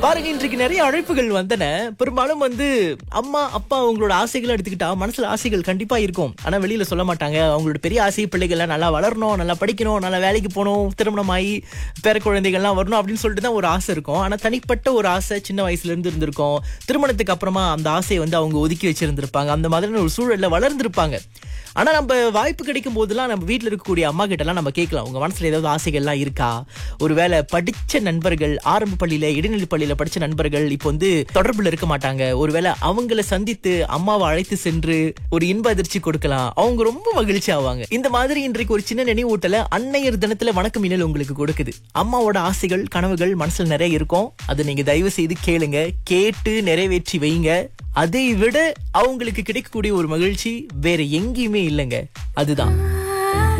பாருங்க இன்றைக்கு நிறைய அழைப்புகள் வந்தன பெரும்பாலும் வந்து அம்மா அப்பா அவங்களோட ஆசைகளை எடுத்துக்கிட்டா மனசுல ஆசைகள் கண்டிப்பா இருக்கும் ஆனா வெளியில சொல்ல மாட்டாங்க அவங்களோட பெரிய ஆசை பிள்ளைகள்லாம் நல்லா வளரணும் நல்லா படிக்கணும் நல்லா வேலைக்கு போகணும் திருமணம் ஆகி பேர குழந்தைகள்லாம் வரணும் அப்படின்னு சொல்லிட்டு தான் ஒரு ஆசை இருக்கும் ஆனா தனிப்பட்ட ஒரு ஆசை சின்ன வயசுல இருந்து இருந்திருக்கும் திருமணத்துக்கு அப்புறமா அந்த ஆசையை வந்து அவங்க ஒதுக்கி வச்சிருந்திருப்பாங்க அந்த மாதிரியான ஒரு சூழல்ல வளர்ந்திருப்பாங்க ஆனா நம்ம வாய்ப்பு கிடைக்கும் போதெல்லாம் நம்ம வீட்ல இருக்கக்கூடிய அம்மா கிட்ட எல்லாம் நம்ம கேட்கலாம் உங்க மனசுல ஏதாவது ஆசைகள்லாம் இருக்கா ஒருவேளை படிச்ச நண்பர்கள் ஆரம்ப பள்ளியில இடைநிலை பள்ளியில படிச்ச நண்பர்கள் இப்போ வந்து தொடர்புல இருக்க மாட்டாங்க ஒருவேளை அவங்கள சந்தித்து அம்மாவை அழைத்து சென்று ஒரு இன்ப அதிர்ச்சி கொடுக்கலாம் அவங்க ரொம்ப மகிழ்ச்சி ஆவாங்க இந்த மாதிரி இன்றைக்கு ஒரு சின்ன நினைவூட்டல அன்னையர் தினத்துல வணக்கம் இனல் உங்களுக்கு கொடுக்குது அம்மாவோட ஆசைகள் கனவுகள் மனசுல நிறைய இருக்கும் அதை நீங்க தயவு செய்து கேளுங்க கேட்டு நிறைவேற்றி வைங்க அதை விட அவங்களுக்கு கிடைக்கக்கூடிய ஒரு மகிழ்ச்சி வேற எங்கேயுமே இல்லைங்க அதுதான்